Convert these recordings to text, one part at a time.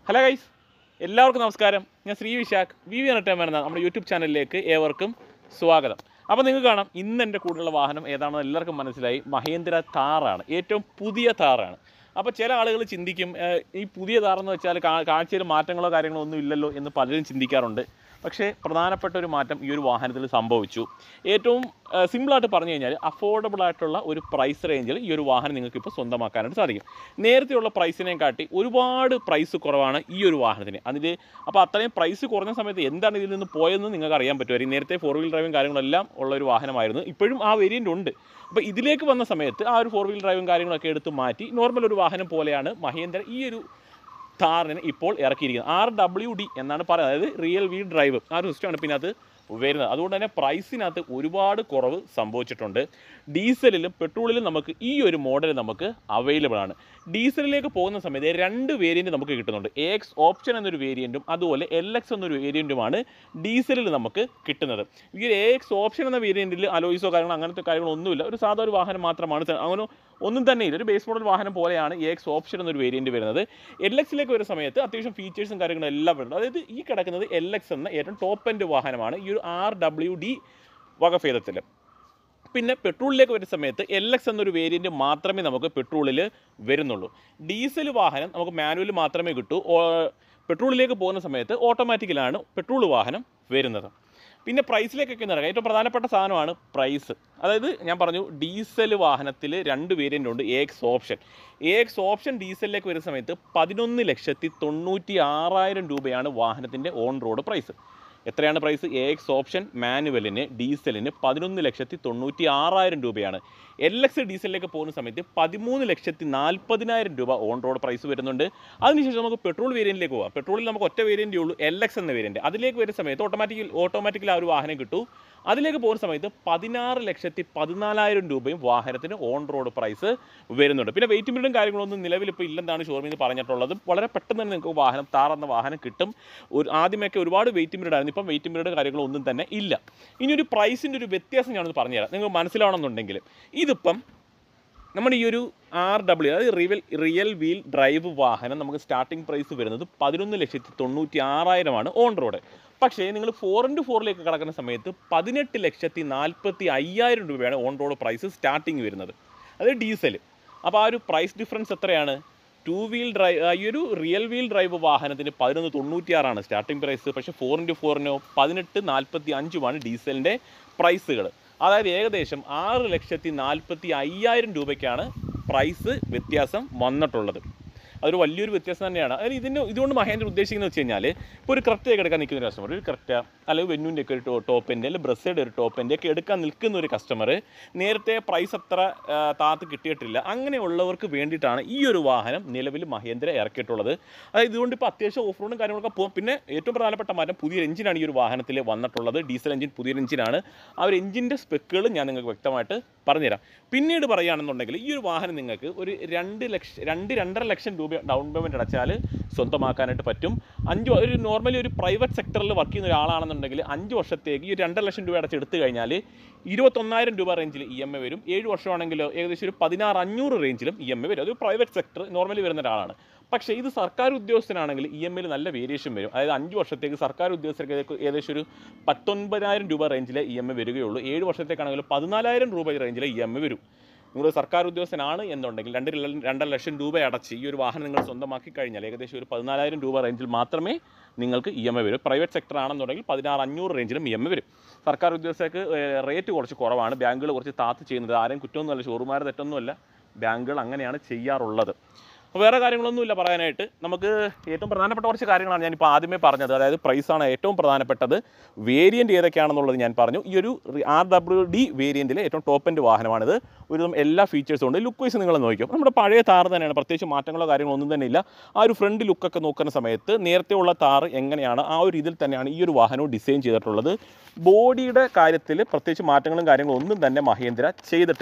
hello guys എല്ലാവർക്കും നമസ്കാരം ഞാൻ Shri Vishakh V V entertainment എന്ന നമ്മുടെ യൂട്യൂബ് ചാനലിലേക്ക് ഏവർക്കും സ്വാഗതം അപ്പോൾ നിങ്ങൾക്ക് കാണാം ഇന്ന് എൻ്റെ കൂടെയുള്ള വാഹനം ഏതാണെന്ന് എല്ലാവർക്കും മനസ്സിലായി മഹേന്ദ്ര താറാണ് ഏറ്റവും പുതിയ താറാണ് അപ്പോൾ ചില ആളുകൾ ചിന്തിക്കും ഏഹ്, ഈ പുതിയ താറെന്ന് വെച്ചാൽ കാ- കാഴ്ചയിൽ മാറ്റങ്ങളോ കാര്യങ്ങളോ ഒന്നും ഇല്ലല്ലോ എന്ന് പലരും ചിന്തിക്കാറുണ്ട് പക്ഷേ പ്രധാനപ്പെട്ട ഒരു മാറ്റം ഈ ഒരു വാഹനത്തിൽ സംഭവിച്ചു ഏറ്റവും ഏഹ്, സിമ്പിളായിട്ട് പറഞ്ഞു കഴിഞ്ഞാൽ അഫോർഡബിൾ ആയിട്ടുള്ള ഒരു പ്രൈസ് റേഞ്ചിൽ ഈ ഒരു വാഹനം നിങ്ങൾക്ക് ഇപ്പോൾ സ്വന്തമാക്കാനായിട്ട് സാധിക്കും നേരത്തെയുള്ള പ്രൈസിനെ കാട്ടി ഒരുപാട് പ്രൈസ് കുറവാണ് ഈ ഒരു വാഹനത്തിന് അതിന് അപ്പോൾ അത്രയും പ്രൈസ് കുറഞ്ഞ സമയത്ത് എന്താണ് ഇതിൽ നിന്ന് പോയതെന്ന് നിങ്ങൾക്ക് അറിയാൻ പറ്റുമായിരിക്കും നേരത്തെ ഫോർ വീൽ ഡ്രൈവും കാര്യങ്ങളെല്ലാം ഉള്ള ഒരു വാഹനമായിരുന്നു ഇപ്പോഴും ആ വേരിയൻ്റ് ഉണ്ട് അപ്പോൾ ഇതിലേക്ക് വന്ന സമയത്ത് ആ ഒരു ഫോർ വീൽ ഡ്രൈവും കാര്യങ്ങളൊക്കെ എടുത്ത് മാറ്റി നോർമൽ ഒരു വാഹനം പോലെയാണ് മഹേന്ദ്ര ഈ ഒരു താറിന് ഇപ്പോൾ ഇറക്കിയിരിക്കുന്നത് ആർ ഡബ്ല്യു ഡി എന്നാണ് പറയുന്നത് അതായത് റിയൽ വീൽ ഡ്രൈവ് ആ ഒരു സിസ്റ്റമാണ് പിന്നെ അത് വരുന്നത് അതുകൊണ്ട് തന്നെ പ്രൈസിനകത്ത് ഒരുപാട് കുറവ് സംഭവിച്ചിട്ടുണ്ട് ഡീസലിലും പെട്രോളിലും നമുക്ക് ഈ ഒരു മോഡൽ നമുക്ക് അവൈലബിൾ ആണ് ഡീസലിലേക്ക് പോകുന്ന സമയത്ത് രണ്ട് വേരിയൻറ്റ് നമുക്ക് കിട്ടുന്നുണ്ട് എ എക്സ് ഓപ്ഷൻ എന്നൊരു വേരിയൻറ്റും അതുപോലെ എൽ എക്സ് എന്നൊരു വേരിയൻറ്റുമാണ് ഡീസലിൽ നമുക്ക് കിട്ടുന്നത് ഈ ഒരു എ എക്സ് ഓപ്ഷൻ എന്ന വേരിയൻറ്റിൽ അലോയിസോ കാര്യങ്ങളോ അങ്ങനത്തെ കാര്യങ്ങളൊന്നുമില്ല ഒരു സാധാ ഒരു വാഹനം മാത്രമാണ് സ- അങ്ങനെ ഒന്നും തന്നെ ഇല്ല ഒരു ബേസ് മോഡൽ വാഹനം പോലെയാണ് എ എക്സ് ഓപ്ഷൻ എന്നൊരു വേരിയൻറ്റ് വരുന്നത് എൽ എക്സിലേക്ക് വരുന്ന സമയത്ത് അത്യാവശ്യം ഫീച്ചേഴ്സും കാര്യങ്ങളും എല്ലാം വരുന്നുണ്ട് അതായത് ഈ കിടക്കുന്നത് എൽ എക്സ് എന്ന ഏറ്റവും ടോപ്പ് എൻഡ് വാഹനമാണ് ഈ ഒരു ആർ ഡബ്ല്യു ഡി വകഭേദത്തിൽ പിന്നെ പെട്രോളിലേക്ക് വരുന്ന സമയത്ത് എൽ എക്സ് എന്നൊരു വേരിയൻറ്റ് മാത്രമേ നമുക്ക് പെട്രോളിൽ വരുന്നുള്ളൂ ഡീസൽ വാഹനം നമുക്ക് മാനുവൽ മാത്രമേ കിട്ടൂ ഓ- പെട്രോളിലേക്ക് പോകുന്ന സമയത്ത് ഓട്ടോമാറ്റിക്കലാണ് പെട്രോൾ വാഹനം വരുന്നത് പിന്നെ പ്രൈസിലേക്കൊക്കെ നടക്കുക ഏറ്റവും പ്രധാനപ്പെട്ട സാധനമാണ് പ്രൈസ് അതായത് ഞാൻ പറഞ്ഞു ഡീസൽ വാഹനത്തിൽ രണ്ട് വേരിയൻ്റ് ഉണ്ട് A X option A X option ഡീസലിലേക്ക് വരുന്ന സമയത്ത് പതിനൊന്ന് ലക്ഷത്തി തൊണ്ണൂറ്റി ആറായിരം രൂപയാണ് വാഹനത്തിൻ്റെ ഓൺ റോഡ് പ്രൈസ് എത്രയാണ് പ്രൈസ് എ എക്സ് ഓപ്ഷൻ മാനുവലിന് ഡീസലിന് പതിനൊന്ന് ലക്ഷത്തി തൊണ്ണൂറ്റി ആറായിരം രൂപയാണ് എൽ എക്സ് ഡീസലിലേക്ക് പോകുന്ന സമയത്ത് പതിമൂന്ന് ലക്ഷത്തി നാൽപ്പതിനായിരം രൂപ ഓൺ റോഡ് പ്രൈസ് വരുന്നുണ്ട് അതിനുശേഷം നമുക്ക് പെട്രോൾ വേരിയൻറ്റിലേക്ക് പോകാം പെട്രോളിൽ നമുക്ക് ഒറ്റ വേരിയൻറ്റേ ഉള്ളൂ എൽ എക്സ് എന്ന വേരിയൻറ്റ് അതിലേക്ക് വരുന്ന സമയത്ത് ഓട്ടോമാറ്റിക്കൽ ഓട്ടോമാറ്റിക്കലി ആ ഒരു വാഹനം കിട്ടൂ അതിലേക്ക് പോകുന്ന സമയത്ത് പതിനാറ് ലക്ഷത്തി പതിനാലായിരം രൂപയും വാഹനത്തിന് ഓൺ റോഡ് പ്രൈസ് വരുന്നുണ്ട് പിന്നെ വെയിറ്റ് മിനിറ്റും കാര്യങ്ങളൊന്നും നിലവിൽ ഇപ്പോൾ ഇല്ലെന്നാണ് ഷോറൂമിൽ നിന്ന് പറഞ്ഞിട്ടുള്ളത് വളരെ പെട്ടെന്ന് തന്നെ നിങ്ങൾക്ക് വാഹനം താറന്ന വാഹനം കിട്ടും ഒരു ആദ്യമൊക്കെ ഒരുപാട് വെയിറ്റ് മിനിറ്റ് ആയിരുന്നു ഇപ്പം വെയിറ്റ് മിനിറ്റ് കാര്യങ്ങളൊന്നും തന്നെ ഇല്ല ഇനി ഒരു പ്രൈസിൻ്റെ ഒരു വ്യത്യാസം ഞാനൊന്ന് പറഞ്ഞുതരാം നിങ്ങൾക്ക് മനസ്സിലാവണമെന്നുണ്ടെങ്കിൽ ഇതിപ്പം നമ്മുടെ ഈ ഒരു ആർ ഡബ്ല്യു അതായത് റിയൽ റിയൽ വീൽ ഡ്രൈവ് വാഹനം നമുക്ക് സ്റ്റാർട്ടിംഗ് പ്രൈസ് വരുന്നത് പതിനൊന്ന് ലക്ഷത്തി തൊണ്ണൂറ്റി ആറായിരമാണ് ഓൺ റോഡ് പക്ഷേ നിങ്ങൾ ഫോർ ഇൻറ്റു ഫോറിലേക്ക് കിടക്കുന്ന സമയത്ത് പതിനെട്ട് ലക്ഷത്തി നാൽപ്പത്തി അയ്യായിരം രൂപയാണ് ഓൺ റോഡ് പ്രൈസ് സ്റ്റാർട്ടിങ് വരുന്നത് അത് ഡീസൽ അപ്പോൾ ആ ഒരു പ്രൈസ് ഡിഫറൻസ് എത്രയാണ് ടു വീൽ ഡ്രൈവ് ഈ ഒരു റിയൽ വീൽ ഡ്രൈവ് വാഹനത്തിന് പതിനൊന്ന് തൊണ്ണൂറ്റിയാറാണ് സ്റ്റാർട്ടിംഗ് പ്രൈസ് പക്ഷേ ഫോർ ഇൻറ്റു ഫോറിനോ പതിനെട്ട് നാൽപ്പത്തി അഞ്ചുമാണ് ഡീസലിൻ്റെ പ്രൈസുകൾ അതായത് ഏകദേശം ആറ് ലക്ഷത്തി നാൽപ്പത്തി അയ്യായിരം രൂപയ്ക്കാണ് പ്രൈസ് വ്യത്യാസം വന്നിട്ടുള്ളത് അതൊരു വലിയൊരു വ്യത്യാസം തന്നെയാണ് അതായത് ഇതിന് ഇതുകൊണ്ട് മഹേന്ദ്ര ഉദ്ദേശിക്കുന്നത് വെച്ച് കഴിഞ്ഞാൽ ഇപ്പോൾ ഒരു ക്രെറ്റയൊക്കെ എടുക്കാൻ നിൽക്കുന്ന ഒരു കസ്റ്റമർ ഒരു ക്രെറ്റ അല്ലെങ്കിൽ വെന്നുവിൻ്റെ ഒക്കെ ഒരു ടോ ടോപ്പിൻ്റെ അല്ലെങ്കിൽ ബ്രസ്സയുടെ ഒരു ടോപ്പിൻ്റെ ഒക്കെ എടുക്കാൻ നിൽക്കുന്ന ഒരു കസ്റ്റമർ നേരത്തെ പ്രൈസ് അത്ര ആ, താത്ത് കിട്ടിയിട്ടില്ല അങ്ങനെയുള്ളവർക്ക് വേണ്ടിയിട്ടാണ് ഈ ഒരു വാഹനം നിലവിൽ മഹേന്ദ്ര ഇറക്കിയിട്ടുള്ളത് അതായത് ഇതുകൊണ്ട് ഇപ്പോൾ അത്യാവശ്യം ഓഫ് റോഡും കാര്യങ്ങളൊക്കെ പോകും പിന്നെ ഏറ്റവും പ്രധാനപ്പെട്ട മാറ്റം പുതിയൊരു എഞ്ചിനാണ് ഈ ഒരു വാഹനത്തിൽ വന്നിട്ടുള്ളത് ഡീസൽ എഞ്ചിൻ പുതിയൊരു എഞ്ചിനാണ് ആ ഒരു എഞ്ചിൻ്റെ സ്പെക്കുകൾ ഞാൻ നിങ്ങൾക്ക് വ്യക്തമായിട്ട് പറഞ്ഞുതരാം പിന്നീട് പറയുകയാണെന്നുണ്ടെങ്കിൽ ഈ ഒരു വാഹനം നിങ്ങൾക്ക് ഒരു രണ്ട് ലക്ഷം രണ്ട് രണ്ടര ലക്ഷം രൂപ ഡൗൺ പേയ്മെൻറ്റ് അടച്ചാൽ സ്വന്തമാക്കാനായിട്ട് പറ്റും അഞ്ച് ഒരു നോർമലി ഒരു പ്രൈവറ്റ് സെക്ടറിൽ വർക്ക് ചെയ്യുന്ന ഒരാളാണെന്നുണ്ടെങ്കിൽ അഞ്ച് വർഷത്തേക്ക് ഈ ഒരു രണ്ടര ലക്ഷം രൂപ അടച്ചെടുത്ത് കഴിഞ്ഞാൽ ഇരുപത്തൊന്നായിരം രൂപ റേഞ്ചിൽ ഇ എം ഐ വരും ഏഴ് വർഷമാണെങ്കിലോ ഏകദേശം ഒരു പതിനാറ് അഞ്ഞൂറ് റേഞ്ചിലും ഇ എം ഐ വരും അത് പ്രൈവറ്റ് സെക്ടർ നോർമലി വരുന്ന ഒരാളാണ് പക്ഷേ ഇത് സർക്കാർ ഉദ്യോഗസ്ഥനാണെങ്കിൽ ഇ എം ഐയിൽ നല്ല വേരിയേഷൻ വരും അതായത് അഞ്ച് വർഷത്തേക്ക് സർക്കാർ ഉദ്യോഗസ്ഥർക്ക് ഏകദേശം ഒരു പത്തൊൻപതിനായിരം രൂപ റേഞ്ചിലെ ഇ എം ഐ വരികയുള്ളൂ ഏഴ് വർഷത്തേക്കാണെങ്കിൽ പതിനാലായിരം രൂപ റേഞ്ചിലെ ഇ എം ഐ വരും നിങ്ങൾ സർക്കാർ ഉദ്യോഗസ്ഥനാണ് എന്നുണ്ടെങ്കിൽ രണ്ട് ല- രണ്ടര ലക്ഷം രൂപ അടച്ച് ഈ ഒരു വാഹനം നിങ്ങൾ സ്വന്തമാക്കി കഴിഞ്ഞാൽ ഏകദേശം ഒരു പതിനാലായിരം രൂപ റേഞ്ചിൽ മാത്രമേ നിങ്ങൾക്ക് ഇ എം ഐ വരും പ്രൈവറ്റ് സെക്ടർ ആണെന്നുണ്ടെങ്കിൽ പതിനാറ് അഞ്ഞൂറ് റേഞ്ചിലും ഇ എം ഐ വരും സർക്കാർ ഉദ്യോഗസ്ഥർക്ക് റേറ്റ് കുറച്ച് കുറവാണ് ബാങ്കുകൾ കുറച്ച് താത്ത് ചെയ്യുന്നത് ആരെയും കുറ്റമൊന്നുമല്ല ഷോറുമാർ തെറ്റൊന്നുമല്ല ബാങ്കുകൾ അങ്ങനെയാണ് ചെയ്യാറുള്ളത് അപ്പോൾ വേറെ കാര്യങ്ങളൊന്നുമില്ല പറയാനായിട്ട് നമുക്ക് ഏറ്റവും പ്രധാനപ്പെട്ട കുറച്ച് കാര്യങ്ങളാണ് ഞാനിപ്പോൾ ആദ്യമേ പറഞ്ഞത് അതായത് പ്രൈസാണ് ഏറ്റവും പ്രധാനപ്പെട്ടത് വേരിയൻറ്റ് ഏതൊക്കെയാണെന്നുള്ളത് ഞാൻ പറഞ്ഞു ഈ ഒരു ആർ ഡബ്ല്യു ഡി വേരിയൻറ്റിലെ ഏറ്റവും ടോപ്പ് എൻഡ് വാഹനമാണിത് ഒരു എല്ലാ ഫീച്ചേഴ്സും ഉണ്ട് ലുക്ക് വൈസ് നിങ്ങൾ നോക്കിയോ നമ്മുടെ പഴയ താറ് തന്നെയാണ് പ്രത്യേകിച്ച് മാറ്റങ്ങളോ കാര്യങ്ങളോ ഒന്നും തന്നെ ഇല്ല ആ ഒരു ഫ്രണ്ട് ലുക്കൊക്കെ നോക്കുന്ന സമയത്ത് നേരത്തെ ഉള്ള താറ് എങ്ങനെയാണ് ആ ഒരു ഇതിൽ തന്നെയാണ് ഈ ഒരു വാഹനവും ഡിസൈൻ ചെയ്തിട്ടുള്ളത് ബോഡിയുടെ കാര്യത്തിൽ പ്രത്യേകിച്ച് മാറ്റങ്ങളും കാര്യങ്ങളും ഒന്നും തന്നെ മഹേന്ദ്ര ചെയ്തിട്ടില്ല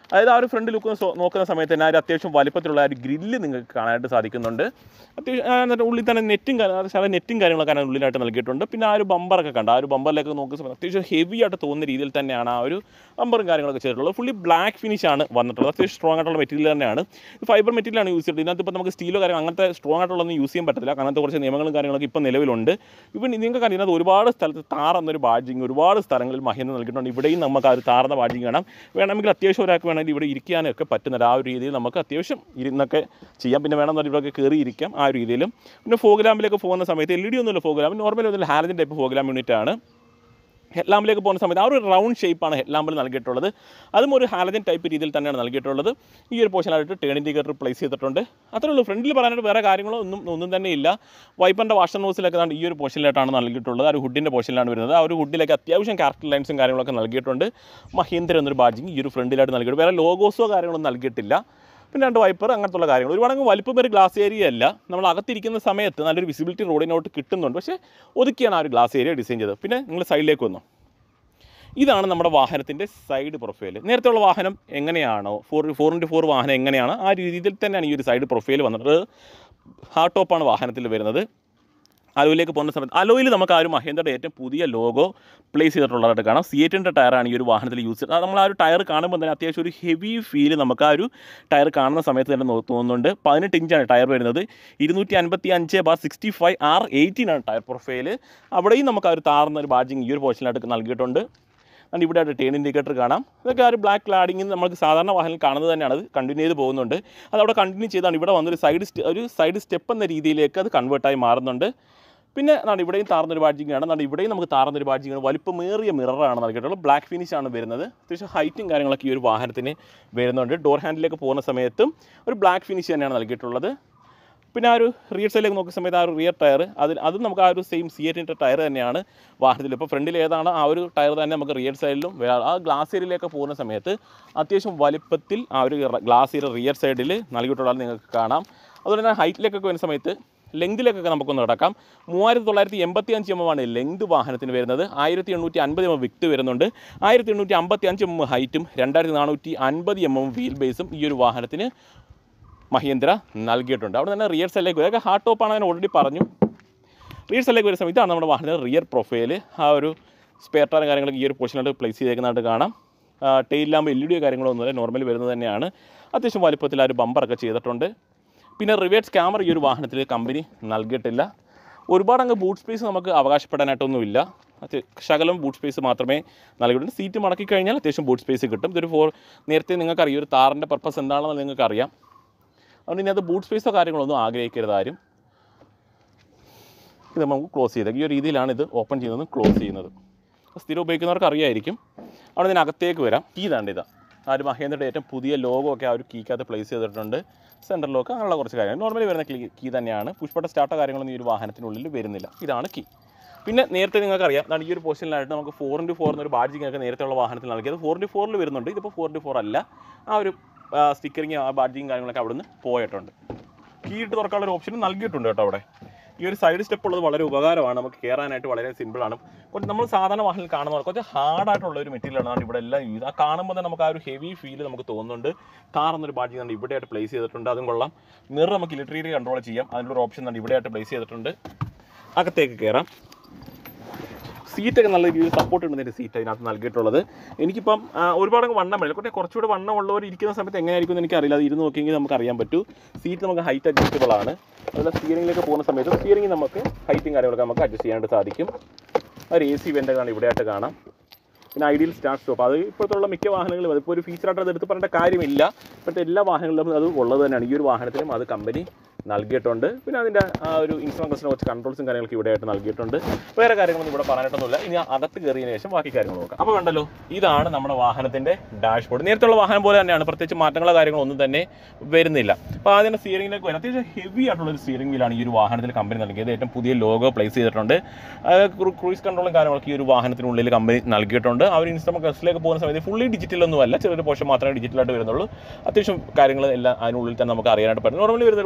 അതായത് ആ ഒരു ഫ്രണ്ട് ലുക്ക് നോക്കുന്ന സമയത്ത് തന്നെ ആ ഒരു അത്യാവശ്യം വലിപ്പത്തിലുള്ള ആ ഒരു ഗ്രില്ല് നിങ്ങൾക്ക് കാണാനായിട്ട് സാധിക്കുന്നുണ്ട് അത്യാവശ്യം ആ, എന്നിട്ട് ഉള്ളിൽ തന്നെ നെറ്റും കാര്യം ചില നെറ്റും കാര്യങ്ങളൊക്കെ അതിന് ഉള്ളിലായിട്ട് നൽകിയിട്ടുണ്ട് പിന്നെ ആ ഒരു ബമ്പറൊക്കെ കണ്ട ആ ഒരു ബമ്പറിലേക്ക് നോക്കുന്ന സമയത്ത് അത്യാവശ്യം ഹെവി ആയിട്ട് തോന്നുന്ന രീതിയിൽ തന്നെയാണ് ആ ഒരു ബമ്പറും കാര്യങ്ങളൊക്കെ ചെയ്തിട്ടുള്ളത് ഫുള്ളി ബ്ലാക്ക് ഫിനിഷ് ആണ് വന്നിട്ടുള്ളത് അത്യാവശ്യം സ്ട്രോങ് ആയിട്ടുള്ള മെറ്റീരിയൽ തന്നെയാണ് ഫൈബർ മെറ്റീരിയലാണ് യൂസ് ചെയ്തിട്ട് ഇതിനകത്ത് ഇപ്പോൾ നമുക്ക് സ്റ്റീലോ കാര്യം അങ്ങനത്തെ സ്ട്രോങ് ആയിട്ടുള്ളതൊന്നും യൂസ് ചെയ്യാൻ പറ്റത്തില്ല അങ്ങനത്തെ കുറച്ച് നിയമങ്ങളും കാര്യങ്ങളൊക്കെ ഇപ്പോൾ നിലവിലുണ്ട് ഇപ്പം നിങ്ങൾക്ക് അറിയുന്നത് ഒരുപാട് സ്ഥലത്ത് താർ എന്നൊരു ബാഡ്ജിങ് ഒരുപാട് സ്ഥലങ്ങളിൽ മഹേന്ദ്ര നൽകിയിട്ടുണ്ട് ഇവിടെയും നമുക്ക് ആ ഒരു താർന്ന ബാഡ്ജിങ് കാണാം വേണമെങ്കിൽ അത്യാവശ്യം ഒരാൾക്ക് വേണമെങ്കിൽ ഇവിടെ ഇരിക്കാനൊക്കെ പറ്റുന്ന ആ ഒരു രീതിയിൽ നമുക്ക് അത്യാവശ്യം ഇരുന്നൊക്കെ ചെയ്യാം പിന്നെ വേണമെന്നുണ്ടെങ്കിൽ ഇവിടെയൊക്കെ കയറി ഇരിക്കാം ആ ഒരു രീതിയിലും പിന്നെ ഫോഗ് ലാമ്പിലേക്ക് പോകുന്ന സമയത്ത് എൽ ഇ ഡി ഒന്നുമില്ല ഫോഗ് ലാമ്പ് നോർമലി ഒന്നുമില്ല halogen type fog lamp unit ആണ് ഹെഡ് ലാമ്പിലേക്ക് പോകുന്ന സമയത്ത് ആ ഒരു റൗണ്ട് ഷേപ്പാണ് ഹെഡ് ലാമ്പിൽ നൽകിയിട്ടുള്ളത് അതും ഒരു ഹാലജൻ ടൈപ്പ് രീതിയിൽ തന്നെയാണ് നൽകിയിട്ടുള്ളത് ഈ ഒരു പോർഷനായിട്ട് ടേൺ ഇൻഡിക്കേറ്റർ പ്ലേസ് ചെയ്തിട്ടുണ്ട് അത്രേ ഉള്ളൂ ഫ്രണ്ടിൽ പറയാനായിട്ട് വേറെ കാര്യങ്ങളോ ഒന്നും ഒന്നും തന്നെ ഇല്ല വൈപ്പറിൻ്റെ വാഷർ നോസിലൊക്കെ ദാണ്ട് ഈ ഒരു പോർഷനിലായിട്ടാണ് നൽകിയിട്ടുള്ളത് ആ ഒരു ഹുഡിൻ്റെ പോർഷനിലാണ് വരുന്നത് ആ ഒരു ഹുഡിലേക്ക് അത്യാവശ്യം ക്യാരക്ടർ ലൈൻസും കാര്യങ്ങളൊക്കെ നൽകിയിട്ടുണ്ട് മഹീന്ദ്ര എന്നൊരു ബാഡ്ജിങ് ഈ ഒരു ഫ്രണ്ടിലായിട്ട് നൽകിയിട്ടുണ്ട് വേറെ ലോഗോസോ കാര്യങ്ങളൊന്നും നൽകിയിട്ടില്ല പിന്നെ രണ്ട് വൈപ്പർ അങ്ങനത്തുള്ള കാര്യങ്ങൾ ഒരുപാട് വലിപ്പം ഒരു ഗ്ലാസ് ഏരിയ അല്ല നമ്മൾ അകത്തിരിക്കുന്ന സമയത്ത് നല്ലൊരു വിസിബിലിറ്റി റോഡിനോട്ട് കിട്ടുന്നുണ്ട് പക്ഷേ ഒതുക്കിയാണ് ആ ഒരു ഗ്ലാസ് ഏരിയ ഡിസൈൻ ചെയ്തത് പിന്നെ നിങ്ങൾ സൈഡിലേക്ക് വന്നു ഇതാണ് നമ്മുടെ വാഹനത്തിൻ്റെ സൈഡ് പ്രൊഫൈൽ നേരത്തെ ഉള്ള വാഹനം എങ്ങനെയാണോ ഫോർ ഫോർ ഇൻറ്റു ഫോർ വാഹനം എങ്ങനെയാണോ ആ രീതിയിൽ തന്നെയാണ് ഈ ഒരു സൈഡ് പ്രൊഫൈൽ വന്നിട്ട് ഹാർഡ് ടോപ്പാണ് വാഹനത്തിൽ വരുന്നത് അലോയിലേക്ക് പോകുന്ന സമയത്ത് അലോയിൽ നമുക്ക് ആ ഒരു മഹേന്ദ്രയുടെ ഏറ്റവും പുതിയ ലോഗോ പ്ലേസ് ചെയ്തിട്ടുള്ളതായിട്ട് കാണാം സി എയ്റ്റിൻ്റെ ടയറാണ് ഈ ഒരു വാഹനത്തിൽ യൂസ് ചെയ്യുന്നത് അത് നമ്മൾ ആ ഒരു ടയർ കാണുമ്പോൾ തന്നെ അത്യാവശ്യം ഒരു ഹെവി ഫീൽ നമുക്ക് ആ ഒരു ടയർ കാണുന്ന സമയത്ത് തന്നെ നോ- തോന്നുന്നുണ്ട് പതിനെട്ട് ഇഞ്ചാണ് ടയർ വരുന്നത് ഇരുന്നൂറ്റി അൻപത്തി അഞ്ച് bar sixty five R eighteen ആണ് ടയർ പ്രൊഫൈൽ അവിടെയും നമുക്ക് ആ ഒരു താർന്ന ഒരു ബാഡ്ജിങ് ഈ ഒരു പോർഷനിലായിട്ട് നൽകിയിട്ടുണ്ട് അതുകൊണ്ട് ഇവിടെ ആയിട്ട് ടേൺ ഇൻഡിക്കേറ്റർ കാണാം ഇതൊക്കെ ആ ഒരു ബ്ലാക്ക് ക്ലാഡിങ് നമുക്ക് സാധാരണ വാഹനം കാണുന്നത് തന്നെയാണ് അത് കണ്ടിന്യൂ ചെയ്ത് പോകുന്നുണ്ട് അത് അവിടെ കണ്ടിന്യൂ ചെയ്താണ് ഇവിടെ വന്നൊരു സൈഡ് ഒരു സൈഡ് സ്റ്റെപ്പ് എന്ന രീതിയിലേക്ക് അത് കൺവേർട്ടായി മാറുന്നുണ്ട് പിന്നെ എന്താണ് ഇവിടെയും താർന്നൊരു ബാഡ്ജിങ് ആണ് എന്താണ് ഇവിടെയും നമുക്ക് താർന്നൊരു ബാഡ്ജിങ് ആണ് വലിപ്പമേറിയ മിററാണ് നൽകിയിട്ടുള്ളത് ബ്ലാക്ക് ഫിനിഷ് ആണ് വരുന്നത് അത്യാവശ്യം ഹൈറ്റും കാര്യങ്ങളൊക്കെ ഈ ഒരു വാഹനത്തിന് വരുന്നുണ്ട് ഡോർ ഹാൻഡിലേക്ക് പോകുന്ന സമയത്തും ഒരു ബ്ലാക്ക് ഫിനിഷ് തന്നെയാണ് നൽകിയിട്ടുള്ളത് പിന്നെ ആ ഒരു റിയർ സൈഡിലേക്ക് നോക്കുന്ന സമയത്ത് ആ ഒരു റിയർ ടയർ അതിൽ അതും നമുക്ക് ആ ഒരു സെയിം സി എറ്റിൻ്റെ ടയർ തന്നെയാണ് വാഹനത്തിൽ ഇപ്പോൾ ഫ്രണ്ടിൽ ഏതാണ് ആ ഒരു ടയർ തന്നെ നമുക്ക് റിയർ സൈഡിലും വേറെ ആ ഗ്ലാസ് ഏരിയയിലേക്ക് പോകുന്ന സമയത്ത് അത്യാവശ്യം വലിപ്പത്തിൽ ആ ഒരു ഗ്ലാസ് ഏരിയ റിയർ സൈഡിൽ നൽകിയിട്ടുള്ളത് നിങ്ങൾക്ക് കാണാം അതുപോലെ തന്നെ ഹൈറ്റിലേക്കൊക്കെ വരുന്ന സമയത്ത് ലെങ്തിലേക്കൊക്കെ നമുക്കൊന്ന് കിടക്കാം മൂവായിരത്തി തൊള്ളായിരത്തി എൺപത്തി അഞ്ച് എം ആണ് ലെങ്ത് വാഹനത്തിന് വരുന്നത് ആയിരത്തി എണ്ണൂറ്റി അൻപത് എം വിക്ത് വരുന്നുണ്ട് ആയിരത്തി എണ്ണൂറ്റി അമ്പത്തി അഞ്ച് എം ഹൈറ്റും രണ്ടായിരത്തി നാനൂറ്റി അൻപത് എം എം വീൽ ബേസും ഈ ഒരു വാഹനത്തിന് മഹീന്ദ്ര നൽകിയിട്ടുണ്ട് അവിടെ തന്നെ റിയർ സൈഡിലേക്ക് ഇതൊക്കെ ഹാർഡ് ടോപ്പാണ് ഞാൻ ഓൾറെഡി പറഞ്ഞു റിയർ സൈഡിലേക്ക് വരുന്ന സമയത്ത് ഇതാണ് നമ്മുടെ വാഹനത്തിൻ്റെ റിയർ പ്രൊഫൈൽ ആ ഒരു സ്പെയർ ടയർ കാര്യങ്ങളൊക്കെ ഈ ഒരു പൊസിഷനായിട്ട് പ്ലേസ് ചെയ്തേക്കുന്നതായിട്ട് കാണാം tail lamp L E D കാര്യങ്ങളോ ഒന്നുമില്ല നോർമലി വരുന്നത് തന്നെയാണ് അത്യാവശ്യം വലിപ്പത്തിൽ ആ ഒരു ബമ്പറൊക്കെ ചെയ്തിട്ടുണ്ട് പിന്നെ റിവേഴ്സ് ക്യാമറ ഈ ഒരു വാഹനത്തിൽ കമ്പനി നൽകിയിട്ടില്ല ഒരുപാട് അങ്ങ് ബൂട്ട് സ്പേസ് നമുക്ക് അവകാശപ്പെടാനായിട്ടൊന്നുമില്ല അത് ശകലം ബൂട്ട് സ്പേസ് മാത്രമേ നൽകിയിട്ടുണ്ട് സീറ്റ് മടക്കി കഴിഞ്ഞാൽ അത്യാവശ്യം ബൂട്ട് സ്പേസ് കിട്ടും ഇതൊരു ഫോർ നേരത്തെ നിങ്ങൾക്കറിയാം ഒരു താറിൻ്റെ പർപ്പസ് എന്താണെന്ന് നിങ്ങൾക്കറിയാം അതുകൊണ്ട് ഇനി അത് ബൂട്ട് സ്പേസോ കാര്യങ്ങളൊന്നും ആഗ്രഹിക്കരുത് ആരും ഇത് നമുക്ക് ക്ലോസ് ചെയ്തേക്കാം ഈ ഒരു രീതിയിലാണ് ഇത് ഓപ്പൺ ചെയ്യുന്നതും ക്ലോസ് ചെയ്യുന്നത് സ്ഥിരം ഉപയോഗിക്കുന്നവർക്ക് അറിയായിരിക്കും അവിടെ ഇതിനകത്തേക്ക് വരാം കീ താണ്ട് ഇതാ ആ ഒരു മഹേന്ദ്രയുടെ ഏറ്റവും പുതിയ ലോഗോ ഒക്കെ ആ ഒരു കീക്കകത്ത് പ്ലേസ് ചെയ്തിട്ടുണ്ട് സെൻറ്റർ ലോക്ക് അങ്ങനെയുള്ള കുറച്ച് കാര്യങ്ങൾ നോർമലി വരുന്ന കീ കീ തന്നെയാണ് പുഷ്പട്ട സ്റ്റാർട്ടോ കാര്യങ്ങളൊന്നും ഈ ഒരു വാഹനത്തിനുള്ളിൽ വരുന്നില്ല ഇതാണ് കീ പിന്നെ നേരത്തെ നിങ്ങൾക്കറിയാം അതാണ് ഈ ഒരു പോർഷനിലായിട്ട് നമുക്ക് ഫോർ ഇൻറ്റു ഫോർ എന്നൊരു ബാഡ്ജിങ് ഒക്കെ നേരത്തെ ഉള്ള വാഹനത്തിൽ നൽകിയത് ഫോർ ഇൻറ്റു ഫോറിൽ വരുന്നുണ്ട് ഇതിപ്പോൾ ഫോർ ഇൻറ്റു ഫോർ അല്ല ആ ഒരു സ്റ്റിക്കറിങ് ആ ബാഡ്ജിങ് കാര്യങ്ങളൊക്കെ അവിടുന്ന് പോയിട്ടുണ്ട് കീ ഇട്ട് തുറക്കാനുള്ള ഒരു ഓപ്ഷൻ നൽകിയിട്ടുണ്ട് കേട്ടോ അവിടെ ഈ ഒരു സൈഡ് സ്റ്റെപ്പ് ഉള്ളത് വളരെ ഉപകാരമാണ് നമുക്ക് കയറാനായിട്ട് വളരെ സിമ്പിളാണ് കുറച്ച് നമ്മൾ സാധാരണ വാഹനത്തിൽ കാണുന്ന പോലെ കുറച്ച് ഹാർഡായിട്ടുള്ള ഒരു മെറ്റീരിയലാണ് ഇവിടെ എല്ലാം യൂസ് ആ കാണുമ്പോൾ തന്നെ നമുക്ക് ആ ഒരു ഹെവി ഫീൽ നമുക്ക് തോന്നുന്നുണ്ട് കാർ എന്നൊരു ബാഡ്ജിങ് തന്നെ ഇവിടെയായിട്ട് പ്ലേസ് ചെയ്തിട്ടുണ്ട് അതും കൊള്ളാം മിറർ നമുക്ക് ഇലക്ട്രിക്കലി കൺട്രോൾ ചെയ്യാം അതിനുള്ള ഒരു ഓപ്ഷൻ തന്നെ ഇവിടെയായിട്ട് പ്ലേസ് ചെയ്തിട്ടുണ്ട് അകത്തേക്ക് കയറാം സീറ്റൊക്കെ നല്ല രീതിയിൽ സപ്പോർട്ട് ഉണ്ടെന്നൊരു സീറ്റ് അതിനകത്ത് നൽകിയിട്ടുള്ളത് എനിക്കിപ്പം ആ, ഒരുപാട് അങ്ങ് വണ്ണം വേണം കുറേ കുറച്ചുകൂടെ വണ്ണം ഉള്ളവർ ഇരിക്കുന്ന സമയത്ത് എങ്ങനെയായിരിക്കും എന്ന് എനിക്കറിയില്ല അത് ഇരുന്ന് നോക്കിയെങ്കിൽ നമുക്ക് അറിയാൻ പറ്റൂ സീറ്റ് നമുക്ക് ഹൈറ്റ് അഡ്ജസ്റ്റബിൾ ആണ് അതുപോലെ സ്റ്റിയറിംഗിലേക്ക് പോകുന്ന സമയത്ത് സ്റ്റിയറിംഗ് നമുക്ക് ഹൈറ്റും കാര്യങ്ങളൊക്കെ നമുക്ക് അഡ്ജസ്റ്റ് ചെയ്യാനായിട്ട് സാധിക്കും ഒരു എ സി വെൻ്റൊക്കെയാണ് ഇവിടെയായിട്ട് കാണാം പിന്നെ ഐഡിയൽ സ്റ്റാർട്ട് സ്റ്റോപ്പ് അത് ഇപ്പോഴത്തുള്ള മിക്ക വാഹനങ്ങളും അതിപ്പോൾ ഒരു ഫീച്ചറായിട്ട് അത് എടുത്ത് പറയേണ്ട കാര്യമില്ല ഇപ്പോഴത്തെ എല്ലാ വാഹനങ്ങളിലും അത് ഉള്ളത് തന്നെയാണ് ഈ ഒരു വാഹനത്തിലും അത് കമ്പനി നൽകിയിട്ടുണ്ട് പിന്നെ അതിൻ്റെ ആ ഒരു ഇൻസ്ട്രുമെൻസിനെ കുറച്ച് കൺട്രോൾസും കാര്യങ്ങളൊക്കെ ഇവിടെയായിട്ട് നൽകിയിട്ടുണ്ട് വേറെ കാര്യങ്ങളൊന്നും ഇവിടെ പറയാനായിട്ടൊന്നുമില്ല ഇനി അകത്ത് കയറിയതിന് ശേഷം ബാക്കി കാര്യങ്ങൾ നോക്കാം അപ്പോൾ വേണ്ടല്ലോ ഇതാണ് നമ്മുടെ വാഹനത്തിൻ്റെ ഡാഷ്ബോർഡ് നേരത്തെയുള്ള വാഹനം പോലെ തന്നെയാണ് പ്രത്യേകിച്ച് മാറ്റങ്ങളോ കാര്യങ്ങളോ ഒന്നും തന്നെ വരുന്നില്ല അപ്പോൾ ആദ്യം സ്റ്റിയറിംഗിലേക്ക് വരും അത്യാവശ്യം ഹെവി ആയിട്ടുള്ള ഒരു സ്റ്റിയറിംഗ് വീലാണ് ഈ ഒരു വാഹനത്തിൽ കമ്പനി നൽകിയത് ഏറ്റവും പുതിയ ലോഗോ പ്ലേസ് ചെയ്തിട്ടുണ്ട് ക്രൂയിസ് കൺട്രോളും കാര്യങ്ങളൊക്കെ ഈ ഒരു വാഹനത്തിനുള്ളിൽ കമ്പനി നൽകിയിട്ടുണ്ട് ആ ഒരു ഇൻസ്ട്രുമെന്റ് ക്ലസിലേക്ക് പോകുന്ന സമയത്ത് ഫുള്ളി ഡിജിറ്റലൊന്നും അല്ല ചെറിയൊരു പോർഷൻ മാത്രമേ ഡിജിറ്റലായിട്ട് വരുന്നുള്ളൂ അത്യാവശ്യം കാര്യങ്ങൾ എല്ലാം അതിനുള്ളിൽ തന്നെ നമുക്ക് അറിയാനായിട്ട് പറ്റും നോർമലി വരുന്ന ഒരു വാഹനം പോലെ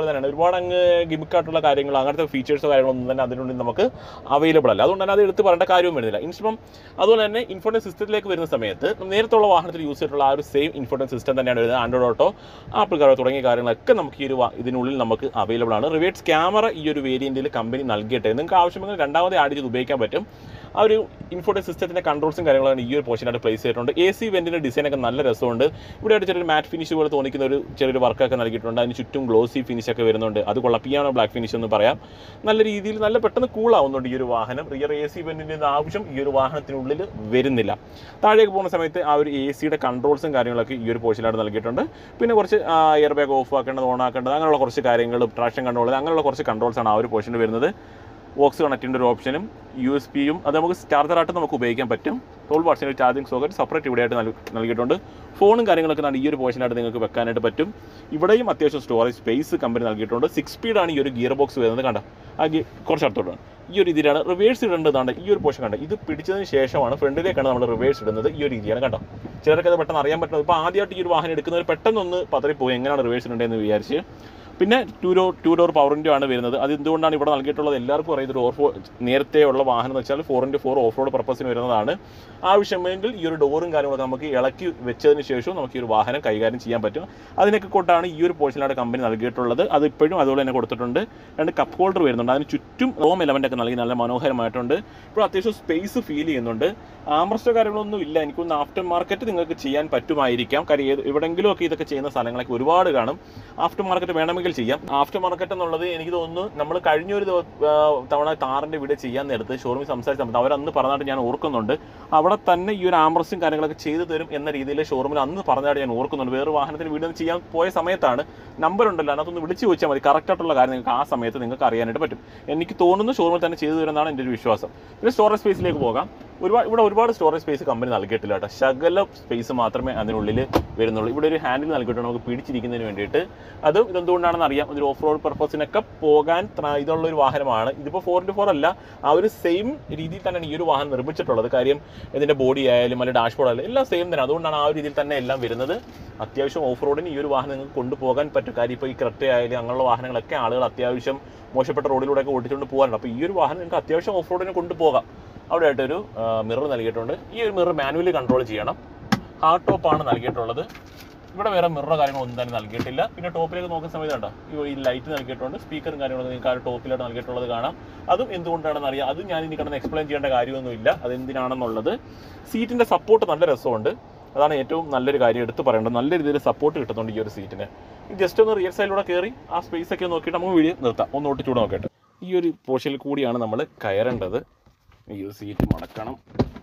പോലെ തന്നെയാണ് ഒരുപാട് അങ്ങ് ഗിമിക്കായിട്ടുള്ള കാര്യങ്ങൾ അങ്ങനത്തെ ഫീച്ചേഴ്സോ കാര്യങ്ങളൊന്നും തന്നെ അതിനുള്ളിൽ നമുക്ക് അവൈലബിൾ അല്ല അതുകൊണ്ട് തന്നെ അത് എടുത്ത് പറയേണ്ട കാര്യവും വരുന്നില്ല ഇൻസ്റ്റം അതുപോലെ തന്നെ ഇൻഫോർട്ടൻ സിസ്റ്റത്തിലേക്ക് വരുന്ന സമയത്ത് നേരത്തുള്ള വാഹനത്തിൽ യൂസ് ചെയ്തിട്ടുള്ള ആ ഒരു സെയിം ഇൻഫോർട്ടൻ സിസ്റ്റം തന്നെയാണ് വരുന്നത് ആൻഡ്രോയിഡ് ഓട്ടോ ആപ്പിൾ കാർഡ് തുടങ്ങിയ കാര്യങ്ങളൊക്കെ നമുക്ക് ഈ ഒരു വാ- ഇതിനുള്ളിൽ നമുക്ക് അവൈലബിൾ ആണ് റിവേറ്റ്സ് ക്യാമറ ഈ ഒരു വേരിയൻറ്റിൽ കമ്പനി നൽകിയിട്ട് നിങ്ങൾക്ക് ആവശ്യമെങ്കിൽ രണ്ടാമത് ആഡ് ചെയ്ത് ഉപയോഗിക്കാൻ പറ്റും ആ ഒരു ഇൻഫോർട്ടൻ സിസ്റ്റത്തിൻ്റെ കൺട്രോൾസും കാര്യങ്ങളാണ് ഈ ഒരു പോർഷനായിട്ട് പ്ലേസ് ചെയ്തിട്ടുണ്ട് എ സി വെൻറ്റിൻ്റെ ഡിസൈനൊക്കെ നല്ല രസമുണ്ട് ഇവിടെ ആയിട്ട് ചെറിയൊരു മാറ്റ് ഫിനിഷ് പോലെ തോന്നിക്കുന്ന ഒരു ചെറിയൊരു വർക്കൊക്കെ നൽകിയിട്ടുണ്ട് അതിന് ചുറ്റും ഗ്ലോസി ഫിനിഷ് ഒക്കെ വരുന്നുണ്ട് അത് കൊള്ളാം പിയാനോ ബ്ലാക്ക് ഫിനിഷ് എന്ന് പറയാം നല്ല രീതിയിൽ നല്ല പെട്ടെന്ന് കൂൾ ആവുന്നുണ്ട് ഈ ഒരു വാഹനം റിയർ എ സി വെൻറ്റിൻ്റെ ആവശ്യം ഈ ഒരു വാഹനത്തിനുള്ളിൽ വരുന്നില്ല താഴേക്ക് പോകുന്ന സമയത്ത് ആ ഒരു എ സിയുടെ കൺട്രോൾസും കാര്യങ്ങളൊക്കെ ഈ ഒരു പോർഷനായിട്ട് നൽകിയിട്ടുണ്ട് പിന്നെ കുറച്ച് എയർ ബാഗ് ഓഫ് ആക്കേണ്ടത് ഓൺ ആക്കേണ്ടത് അങ്ങനെയുള്ള കുറച്ച് കാര്യങ്ങളും ട്രാക്ഷൻ കൺട്രോൾ അങ്ങനെയുള്ള കുറച്ച് കൺട്രോൾസാണ് ആ ഒരു പോർഷനിൽ വരുന്നത് വോക്സ് കണക്റ്റിൻ്റെ ഒരു ഓപ്ഷനും യു എസ് പിയും അത് നമുക്ക് ചാർജറായിട്ട് നമുക്ക് ഉപയോഗിക്കാൻ പറ്റും ട്വൽവ് വാട്സിൻ്റെ ചാർജിങ് സോക്കറ്റ് സെപ്പറേറ്റ് ഇവിടെയായിട്ട് നൽകി നൽകിയിട്ടുണ്ട് ഫോണും കാര്യങ്ങളൊക്കെ ആണ് ഈ ഒരു പോർഷനായിട്ട് നിങ്ങൾക്ക് വെക്കാനായിട്ട് പറ്റും ഇവിടെയും അത്യാവശ്യം സ്റ്റോറേജ് സ്പേസ് കമ്പനി നൽകിയിട്ടുണ്ട് സിക്സ് സ്പീഡാണ് ഈ ഒരു ഗിയർ ബോക്സ് വരുന്നത് കണ്ട ആ ഗി കുറച്ച് അടുത്തോട്ടാണ് ഈ ഒരു രീതിയിലാണ് റിവേഴ്സ് ഇടേണ്ടതാണ് ഈ ഒരു പോർഷൻ കണ്ട ഇത് പിടിച്ചതിന് ശേഷമാണ് ഫ്രണ്ടിലേക്കാണ് നമ്മൾ റിവേഴ്സ് ഇടുന്നത് ഈ ഒരു രീതിയാണ് കണ്ടോ ചിലർക്ക് അത് പെട്ടെന്ന് അറിയാൻ പറ്റുന്നത് ഇപ്പോൾ ആദ്യമായിട്ട് ഈ ഒരു വാഹനം എടുക്കുന്നവർ പെട്ടെന്നൊന്ന് പതറിപ്പോയി എങ്ങനെയാണ് റിവേഴ്സ് ഇടേണ്ടതെന്ന് വിചാരിച്ച് പിന്നെ two door two door power ഇൻഡ്യോ ആണ് വരുന്നത് അത് എന്തുകൊണ്ടാണ് ഇവിടെ നൽകിയിട്ടുള്ളത് എല്ലാവർക്കും അറിയാം ഇതൊരു ഓഫ് നേരത്തെ ഉള്ള വാഹനം എന്ന് വെച്ചാൽ four into four off road പർപ്പസിന് വരുന്നതാണ് ആവശ്യമെങ്കിൽ ഈ ഒരു ഡോറും കാര്യങ്ങളൊക്കെ നമുക്ക് ഇളക്കി വെച്ചതിന് ശേഷവും നമുക്ക് ഈ ഒരു വാഹനം കൈകാര്യം ചെയ്യാൻ പറ്റും അതിനൊക്കെ കൊണ്ടാണ് ഈ ഒരു പോർഷനിലാണ് കമ്പനി നൽകിയിട്ടുള്ളത് അത് ഇപ്പോഴും അതുപോലെ തന്നെ കൊടുത്തിട്ടുണ്ട് രണ്ട് കപ്പ് ഹോൾഡർ വരുന്നുണ്ട് അതിന് ചുറ്റും റോം എലമെൻ്റ് ഒക്കെ നൽകി നല്ല മനോഹരമായിട്ടുണ്ട് ഇപ്പോൾ അത്യാവശ്യം സ്പേസ് ഫീൽ ചെയ്യുന്നുണ്ട് ആംബ്രസ്റ്റോ കാര്യങ്ങളൊന്നും ഇല്ല എനിക്കൊന്ന് ആഫ്റ്റർ മാർക്കറ്റ് നിങ്ങൾക്ക് ചെയ്യാൻ പറ്റുമായിരിക്കാം കാര്യം ഏത് എവിടെയെങ്കിലും ഒക്കെ ഇതൊക്കെ ചെയ്യുന്ന സ്ഥലങ്ങളൊക്കെ ഒരുപാട് കാണും ആഫ്റ്റർ മാർക്കറ്റ് വേണമെങ്കിൽ ചെയ്യാം ആഫ്റ്റർ മാർക്കറ്റ് എന്നുള്ളത് എനിക്ക് തോന്നുന്നു നമ്മൾ കഴിഞ്ഞൊരു ദിവ- ആ, തവണ താറിൻ്റെ വീട് ചെയ്യാൻ നേരത്ത് ഷോറൂമിൽ സംസാരിച്ച സമയത്ത് അവരന്ന് പറഞ്ഞായിട്ട് ഞാൻ ഓർക്കുന്നുണ്ട് അവിടെ തന്നെ ഈ ഒരു ആംബ്രസ്റ്റും കാര്യങ്ങളൊക്കെ ചെയ്തു തരും എന്ന രീതിയിൽ ഷോറൂമിൽ അന്ന് പറഞ്ഞായിട്ട് ഞാൻ ഓർക്കുന്നുണ്ട് വേറെ വാഹനത്തിന് വീട് ചെയ്യാൻ പോയ സമയത്താണ് നമ്പർ ഉണ്ടല്ലോ അതിനകത്തൊന്ന് വിളിച്ച് ചോദിച്ചാൽ മതി കറക്റ്റ് ആയിട്ടുള്ള കാര്യം നിങ്ങൾക്ക് ആ സമയത്ത് നിങ്ങൾക്ക് അറിയാനായിട്ട് പറ്റും എനിക്ക് തോന്നുന്നു ഷോറൂമിൽ തന്നെ ചെയ്തു തരുന്നതാണ് എൻ്റെ ഒരു വിശ്വാസം പിന്നെ സ്റ്റോറേജ് സ്പേസിലേക്ക് പോകാം ഒരുപാട് ഇവിടെ ഒരുപാട് സ്റ്റോറേജ് സ്പേസ് കമ്പനി നൽകിയിട്ടില്ല കേട്ടോ ശകല സ്പേസ് മാത്രമേ അതിനുള്ളിൽ വരുന്നുള്ളൂ ഇവിടെ ഒരു ഹാൻഡിൽ നൽകിയിട്ടുണ്ട് നമുക്ക് പിടിച്ചിരിക്കുന്നതിന് വേണ്ടിയിട്ട് അതും ഇതെന്തുകൊണ്ടാണെന്ന് അറിയാം ഒരു ഓഫ് റോഡ് പർപ്പസിനൊക്കെ പോകാൻ ത്ര- ഇതുള്ള ഒരു വാഹനമാണ് ഇതിപ്പോൾ ഫോർ ഇൻറ്റു ഫോർ അല്ല ആ ഒരു സെയിം രീതിയിൽ തന്നെയാണ് ഈ ഒരു വാഹനം നിർമ്മിച്ചിട്ടുള്ളത് കാര്യം ഇതിൻ്റെ ബോഡി ആയാലും അല്ലെങ്കിൽ ഡാഷ്ബോർഡ് ആയാലും എല്ലാം സെയിം തന്നെ അതുകൊണ്ടാണ് ആ ഒരു രീതിയിൽ തന്നെ എല്ലാം വരുന്നത് അത്യാവശ്യം ഓഫ് റോഡിന് ഈ ഒരു വാഹനം നിങ്ങൾക്ക് കൊണ്ടുപോകാൻ പറ്റും കാര്യം ഇപ്പോൾ ഈ ക്രെറ്റ ആയാലും അങ്ങനെയുള്ള വാഹനങ്ങളൊക്കെ ആളുകൾ അത്യാവശ്യം മോശപ്പെട്ട റോഡിലൂടെയൊക്കെ ഓടിച്ചുകൊണ്ട് പോകാറുണ്ട് അപ്പോൾ ഈ ഒരു വാഹനം നിങ്ങൾക്ക് അത്യാവശ്യം ഓഫ് റോഡിന് കൊണ്ടുപോകാം അവിടെ ആയിട്ടൊരു മിറർ നൽകിയിട്ടുണ്ട് ഈ ഒരു മിറർ മാനുവലി കൺട്രോൾ ചെയ്യണം ഹാർഡ് ടോപ്പാണ് നൽകിയിട്ടുള്ളത് ഇവിടെ വേറെ മിററോ കാര്യങ്ങളൊന്നും തന്നെ നൽകിയിട്ടില്ല പിന്നെ ടോപ്പിലേക്ക് നോക്കുന്ന സമയത്ത് കണ്ടോ ഈ- ഈ ലൈറ്റ് നൽകിയിട്ടുണ്ട് സ്പീക്കറും കാര്യങ്ങളൊക്കെ നിങ്ങൾക്ക് ആ ഒരു ടോപ്പിലായിട്ട് നൽകിയിട്ടുള്ളത് കാണാം അതും എന്തുകൊണ്ടാണെന്ന് അറിയാം അതും ഞാൻ ഇനി കിടന്ന് എക്സ്പ്ലെയിൻ ചെയ്യേണ്ട കാര്യമൊന്നുമില്ല അതെന്തിനാണെന്നുള്ളത് സീറ്റിൻ്റെ സപ്പോർട്ട് നല്ല രസമുണ്ട് അതാണ് ഏറ്റവും നല്ലൊരു കാര്യം എടുത്ത് പറയേണ്ടത് നല്ല രീതിയിൽ സപ്പോർട്ട് കിട്ടുന്നുണ്ട് ഈ ഒരു സീറ്റിന് ജസ്റ്റ് ഒന്ന് റിയർ സൈഡിലൂടെ കയറി ആ സ്പേസ് ഒക്കെ നോക്കിയിട്ട് നമുക്ക് വീഡിയോ നിർത്താം ഒന്ന് ഒട്ടിച്ചൂടെ നോക്കട്ടെ ഈ ഒരു പോർഷനിൽ കൂടിയാണ് നമ്മൾ കയറേണ്ടത് ഈ ഒരു സീറ്റ് മടക്കണം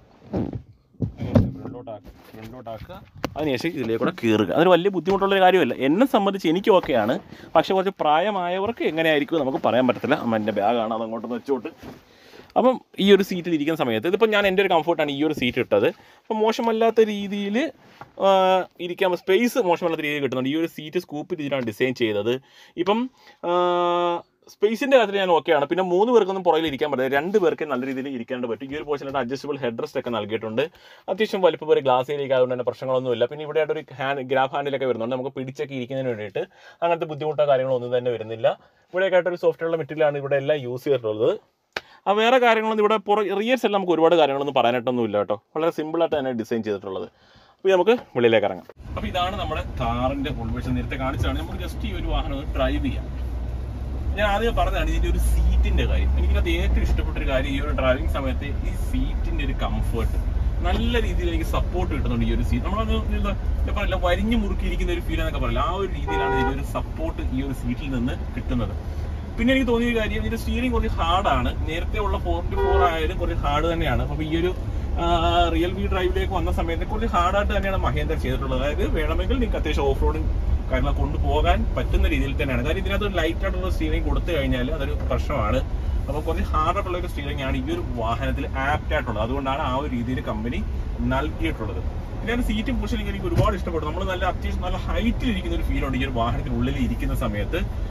ഫ്രണ്ടിലോട്ടാക്കുക ഫ്രണ്ടിലോട്ടാക്കുക അതിനുശേഷം ഇതിലേക്കൂടെ കയറുക അതൊരു വലിയ ബുദ്ധിമുട്ടുള്ളൊരു കാര്യമല്ല എന്നെ സംബന്ധിച്ച് എനിക്ക് ഓക്കെയാണ് പക്ഷേ കുറച്ച് പ്രായമായവർക്ക് എങ്ങനെയായിരിക്കും നമുക്ക് പറയാൻ പറ്റത്തില്ല അമ്മ എൻ്റെ ബാഗാണ് അത് അങ്ങോട്ട് വെച്ചോട്ട് അപ്പം ഈ ഒരു സീറ്റിൽ ഇരിക്കുന്ന സമയത്ത് ഇതിപ്പോൾ ഞാൻ എൻ്റെ ഒരു കംഫർട്ടാണ് ഈ ഒരു സീറ്റ് ഇട്ടത് അപ്പം മോശമല്ലാത്ത രീതിയിൽ ഇരിക്കാൻ സ്പേസ് മോശമല്ലാത്ത രീതിയിൽ കിട്ടുന്നുണ്ട് ഈ ഒരു സീറ്റ് സ്കൂപ്പ് രീതിയിലാണ് ഡിസൈൻ ചെയ്തത് ഇപ്പം സ്പേസിൻ്റെ കാര്യത്തിൽ ഞാൻ ഓക്കെയാണ് പിന്നെ മൂന്ന് പേർക്കൊന്നും പുറകിൽ ഇരിക്കാൻ പറ്റില്ല രണ്ട് പേർക്ക് നല്ല രീതിയിൽ ഇരിക്കാണ്ട് പറ്റും ഈ ഒരു പോർഷനായിട്ട് അഡ്ജസ്റ്റബിൾ ഹെഡ് റെസ്റ്റ് ഒക്കെ നൽകിയിട്ടുണ്ട് അത്യാവശ്യം വലിപ്പം ഒരു ഗ്ലാസ് ഏരിയ ആയതുകൊണ്ട് തന്നെ പ്രശ്നങ്ങളൊന്നുമില്ല പിന്നെ ഇവിടെ ആയിട്ട് ഒരു ഹാൻഡ് ഗ്രാഫ് ഹാൻഡിലൊക്കെ വരുന്നുണ്ട് നമുക്ക് പിടിച്ചൊക്കെ ഇരിക്കുന്നതിന് വേണ്ടിയിട്ട് അങ്ങനത്തെ ബുദ്ധിമുട്ടോ കാര്യങ്ങളോ ഒന്നും തന്നെ വരുന്നില്ല ഇവിടെയൊക്കെ ആയിട്ട് ഒരു സോഫ്റ്റ്വെയറുള്ള മെറ്റീരിയലാണ് ഇവിടെ എല്ലാം യൂസ് ചെയ്തിട്ടുള്ളത് ആ വേറെ കാര്യങ്ങളൊന്നും ഇവിടെ പുറ റിയേഴ്സ് എല്ലാം നമുക്ക് ഒരുപാട് കാര്യങ്ങളൊന്നും പറയാനായിട്ടൊന്നും ഇല്ല കേട്ടോ വളരെ സിമ്പിളായിട്ട് തന്നെ ഡിസൈൻ ചെയ്തിട്ടുള്ളത് അപ്പോൾ നമുക്ക് വെളിയിലേക്ക് ഇറങ്ങാം അപ്പോൾ ഇതാണ് നമ്മുടെ കാറിൻ്റെ ഉൾവശം നേരത്തെ കാണിച്ചതാണ് നമുക്ക് ജസ്റ്റ് ഈ ഒരു വാഹനം ഒന്ന് ഡ്രൈവ് ചെയ്യാം ഞാൻ ആദ്യം പറഞ്ഞതാണ് ഇതിന്റെ ഒരു സീറ്റിന്റെ കാര്യം എനിക്കത് ഏറ്റവും ഇഷ്ടപ്പെട്ട ഒരു കാര്യം ഈ ഒരു ഡ്രൈവിംഗ് സമയത്ത് ഈ സീറ്റിന്റെ ഒരു കംഫർട്ട് നല്ല രീതിയിൽ എനിക്ക് സപ്പോർട്ട് കിട്ടുന്നുണ്ട് ഈ ഒരു സീറ്റ് നമ്മളത് എന്താ ഞാൻ പറയില്ല വരിഞ്ഞു മുറുക്കിയിരിക്കുന്ന ഒരു ഫീൽ എന്നൊക്കെ പറയില്ല ആ ഒരു രീതിയിലാണ് ഇതിന്റെ ഒരു സപ്പോർട്ട് ഈ ഒരു സീറ്റിൽ നിന്ന് കിട്ടുന്നത് പിന്നെ എനിക്ക് തോന്നിയ ഒരു കാര്യം ഇതിന്റെ സ്റ്റിയറിംഗ് കുറച്ച് ഹാർഡാണ് നേരത്തെ ഉള്ള ഫോർ ടു ഫോർ ആയാലും കുറച്ച് ഹാർഡ് തന്നെയാണ് അപ്പൊ ഈ ഒരു റിയൽ വി ഡ്രൈവിലേക്ക് വന്ന സമയത്ത് കുറച്ച് ഹാർഡായിട്ട് തന്നെയാണ് മഹേന്ദ്ര ചെയ്തിട്ടുള്ളത് അതായത് വേണമെങ്കിൽ നിങ്ങൾക്ക് അത്യാവശ്യം ഓഫ് റോഡിങ് കാര്യങ്ങൾ കൊണ്ടുപോകാൻ പറ്റുന്ന രീതിയിൽ തന്നെയാണ് കാര്യം ഇതിനകത്ത് ഒരു ലൈറ്റ് ആയിട്ടുള്ള സ്റ്റിയറിംഗ് കൊടുത്തു കഴിഞ്ഞാൽ അതൊരു പ്രശ്നമാണ് അപ്പോൾ കുറച്ച് ഹാർഡായിട്ടുള്ള ഒരു സ്റ്റിയറിംഗ് ആണ് ഈ ഒരു വാഹനത്തിൽ ആപ്റ്റ് ആയിട്ടുള്ളത് അതുകൊണ്ടാണ് ആ ഒരു രീതിയിൽ കമ്പനി നൽകിയിട്ടുള്ളത് പിന്നെ ഒരു സീറ്റും പൊസിഷനിങ് എനിക്ക് ഒരുപാട് ഇഷ്ടപ്പെട്ടു നമ്മൾ നല്ല അത്യാവശ്യം നല്ല ഹൈറ്റിൽ ഇരിക്കുന്ന ഒരു ഫീൽ ഉണ്ട് ഈ ഒരു വാഹനത്തിനുള്ളിൽ ഇരിക്കുന്ന സമയത്ത്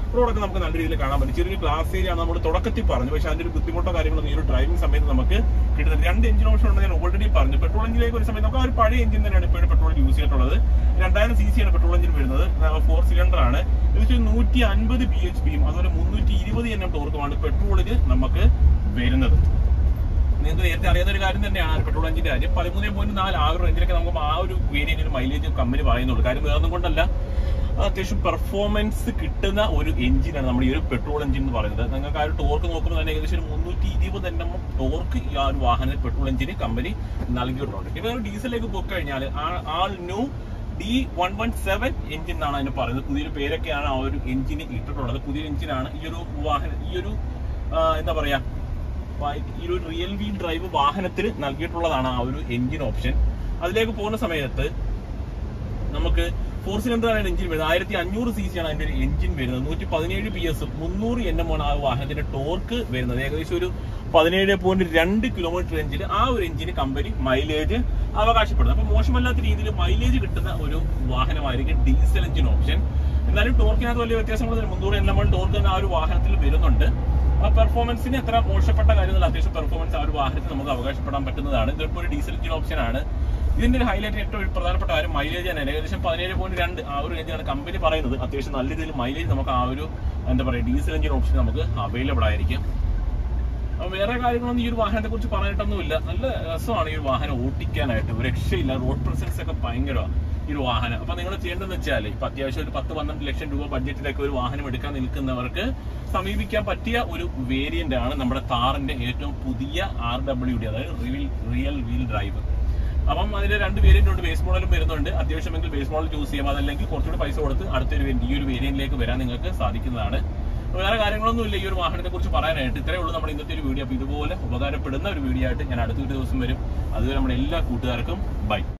റോഡൊക്കെ നമുക്ക് നല്ല രീതിയിൽ കാണാൻ പറ്റും ചെറിയൊരു ഗ്ലാസ് ഏരിയ ആണ് നമ്മൾ തുടക്കത്തിൽ പറഞ്ഞു പക്ഷേ അതിന്റെ ഒരു ബുദ്ധിമുട്ടോ കാര്യങ്ങളൊന്നും ഈ ഒരു ഡ്രൈവിംഗ് സമയത്ത് നമുക്ക് കിട്ടുന്നത് രണ്ട് എഞ്ചിൻ ഓപ്ഷൻ ഉണ്ടെന്ന് ഞാൻ ഓൾറെഡി പറഞ്ഞു പെട്രോൾ എഞ്ചിലേക്ക് ഒരു സമയത്ത് നമുക്ക് ആ ഒരു പഴയ എഞ്ചിൻ തന്നെയാണ് ഇപ്പോഴും പെട്രോൾ യൂസ് ചെയ്തിട്ടുള്ളത് രണ്ടായിരം സി സി ആണ് പെട്രോൾ എഞ്ചിൻ വരുന്നത് ഫോർ സിലിണ്ടർ ആണ് ഏകദേശം നൂറ്റി അൻപത് ബി എച്ച് പിയും അതുപോലെ മുന്നൂറ്റി ഇരുപത് എൻ എം ടോർക്കുമാണ് പെട്രോളിന് നമുക്ക് വരുന്നത് നിങ്ങൾക്ക് നേരത്തെ അറിയാവുന്ന ഒരു കാര്യം തന്നെയാണ് പെട്രോൾ എഞ്ചിന്റെ കാര്യം പതിമൂന്ന് പോയിന്റ് നാല് ആ ഒരു റേഞ്ചിലൊക്കെ നമുക്ക് ആ ഒരു വേരിയന്റിന് മൈലേജ് കമ്പനി പറയുന്നുള്ളൂ കാര്യം വേറൊന്നും കൊണ്ടല്ല അത്യാവശ്യം പെർഫോമൻസ് കിട്ടുന്ന ഒരു എഞ്ചിനാണ് നമ്മുടെ ഈ ഒരു പെട്രോൾ എഞ്ചിൻ എന്ന് പറയുന്നത് നിങ്ങൾക്ക് ആ ഒരു ടോർക്ക് നോക്കുമ്പോൾ തന്നെ ഏകദേശം ഒരു മുന്നൂറ്റി ഇരുപത് എൻ എം ടോർക്ക് ഈ ആ ഒരു വാഹനം പെട്രോൾ എഞ്ചിന് കമ്പനി നൽകിയിട്ടുണ്ട് ഇവർ ഡീസലിലേക്ക് പോയി കഴിഞ്ഞാൽ all new D one one seven engine എന്നാണ് അതിന് പറയുന്നത് പുതിയൊരു പേരൊക്കെയാണ് ആ ഒരു എഞ്ചിന് ഇട്ടിട്ടുള്ളത് പുതിയ എഞ്ചിനാണ് ഈ ഒരു വാഹനം ഈ ഒരു ആ, എന്താ പറയാ വാ- ഈ ഒരു റിയൽ വീൽ ഡ്രൈവ് വാഹനത്തിന് നൽകിയിട്ടുള്ളതാണ് ആ ഒരു എഞ്ചിൻ ഓപ്ഷൻ അതിലേക്ക് പോകുന്ന സമയത്ത് നമുക്ക് ഫോർ സിലിണ്ടർ ആണ് എഞ്ചിൻ വരുന്നത് ആയിരത്തി അഞ്ഞൂറ് സി സി ആണ് അതിന്റെ ഒരു എഞ്ചിൻ വരുന്നത് നൂറ്റി പതിനേഴ് പി എസ് മുന്നൂറ് എൻ എം ആണ് ആ വാഹനത്തിന്റെ ടോർക്ക് വരുന്നത് ഏകദേശം ഒരു പതിനേഴ് പോയിന്റ് രണ്ട് കിലോമീറ്റർ റേഞ്ചിൽ ആ ഒരു എഞ്ചിന് കമ്പനി മൈലേജ് അവകാശപ്പെടുന്നത് അപ്പൊ മോശമല്ലാത്ത രീതിയിൽ മൈലേജ് കിട്ടുന്ന ഒരു വാഹനമായിരിക്കും ഡീസൽ എഞ്ചിൻ ഓപ്ഷൻ എന്നാലും ടോർക്കിനകത്ത് വലിയ വ്യത്യാസങ്ങളൊന്നും മുന്നൂറ് എൻ എം ടോർക്ക് തന്നെ ആ ഒരു വാഹനത്തിൽ വരുന്നുണ്ട് ആ പെർഫോമൻസിന് എത്ര മോശപ്പെട്ട കാര്യങ്ങൾ അത്യാവശ്യം പെർഫോമൻസ് ആ ഒരു വാഹനത്തിൽ നമുക്ക് അവകാശപ്പെടാൻ പറ്റുന്നതാണ് ഇതിപ്പോ ഒരു ഡീസൽ എഞ്ചിൻ ഓപ്ഷൻ ആണ് ഇതിന്റെ ഒരു ഹൈലൈറ്റ് ഏറ്റവും ഒരു പ്രധാനപ്പെട്ട കാര്യം മൈലേജ് തന്നെയാണ് ഏകദേശം പതിനേഴ് പോയിന്റ് രണ്ട് ആ ഒരു റേഞ്ചാണ് കമ്പനി പറയുന്നത് അത്യാവശ്യം നല്ല രീതിയിൽ മൈലേജ് നമുക്ക് ആ ഒരു എന്താ പറയുക ഡീസൽ എഞ്ചിൻ ഓപ്ഷൻ നമുക്ക് അവൈലബിൾ ആയിരിക്കും അപ്പൊ വേറെ കാര്യങ്ങളൊന്നും ഈ ഒരു വാഹനത്തെ കുറിച്ച് പറയാനായിട്ടൊന്നുമില്ല നല്ല രസമാണ് ഈ ഒരു വാഹനം ഓട്ടിക്കാനായിട്ട് ഒരു രക്ഷയില്ല റോഡ് പ്രസൻസ് ഒക്കെ ഭയങ്കരമാണ് ഈ ഒരു വാഹനം അപ്പൊ നിങ്ങൾ ചെയ്യേണ്ടതെന്ന് വെച്ചാൽ ഇപ്പൊ അത്യാവശ്യം ഒരു പത്ത് പന്ത്രണ്ട് ലക്ഷം രൂപ ബഡ്ജറ്റിലൊക്കെ ഒരു വാഹനം എടുക്കാൻ നിൽക്കുന്നവർക്ക് സമീപിക്കാൻ പറ്റിയ ഒരു വേരിയന്റ് ആണ് നമ്മുടെ താറിന്റെ ഏറ്റവും പുതിയ ആർ ഡബ്ല്യു ഡി അതായത് റിയൽ റിയൽ വീൽ ഡ്രൈവ് അപ്പം അതിന്റെ രണ്ട് വേരിയന്റ് ഉണ്ട് ബേസ് മോഡലും വരുന്നുണ്ട് അത്യാവശ്യമെങ്കിൽ ബേസ് മോഡൽ ചൂസ് ചെയ്യാം അതല്ലെങ്കിൽ കുറച്ചുകൂടി പൈസ കൊടുത്ത് അടുത്തൊരു വേരിയന്റ് ഈ ഒരു വേരിയന്റിലേക്ക് വരാൻ നിങ്ങൾക്ക് സാധിക്കുന്നതാണ് വേറെ കാര്യങ്ങളൊന്നും ഇല്ല ഈ ഒരു വാഹനത്തെ കുറിച്ച് പറയാനായിട്ട് ഇത്രയേ ഉള്ളൂ നമ്മുടെ ഇന്നത്തെ ഒരു വീഡിയോ അപ്പൊ ഇതുപോലെ ഉപകാരപ്പെടുന്ന ഒരു വീഡിയോ ആയിട്ട് ഞാൻ അടുത്തൊരു ദിവസം വരും അതുവരെ നമ്മുടെ എല്ലാ കൂട്ടുകാർക്കും ബൈ